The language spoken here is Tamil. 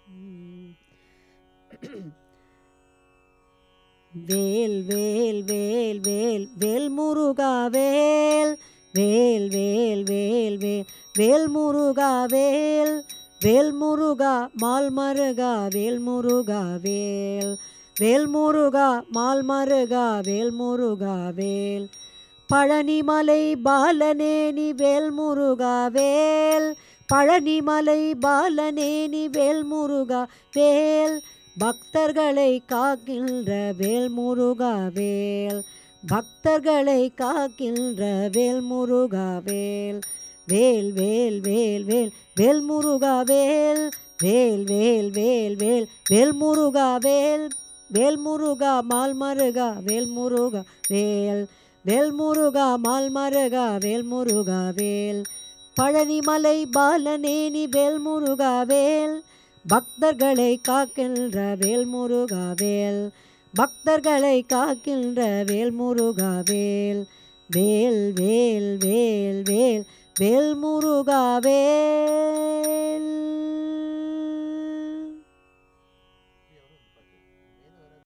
வேல் வேல் வேல் வேல் வேல் முருகா வேல் வேல் வேல் வேல் வேல் வேல் முருகா வேல் வேல் முருகா மால் மருகா வேல் முருகா வேல் வேல் முருகா மால் மருகா வேல் முருகா வேல் பழனிமலை பாலனேனி வேல் முருகா வேல் பழனிமலை பாலனேனி வேல் முருகா வேல் பக்தர்களை காக்கின்ற வேல் முருகா வேல் பக்தர்களை காக்கின்ற வேல் முருகா வேல் வேல் வேல் வேல் வேல் வேல் முருகா வேல் வேல் வேல் வேல் வேல் வேல் முருகா வேல் வேல் முருகா மால் மருகா வேல் முருகா வேல் வேல் முருகா மால் மருகா வேல் முருகா வேல் பழனிமலை பாலனேனி வேல் முருகா வேல் பக்தர்களை காக்கின்ற வேல் முருகா வேல் பக்தர்களை காக்கின்ற வேல் முருகா வேல் வேல் வேல் வேல் வேல் வேல் முருகா வேல்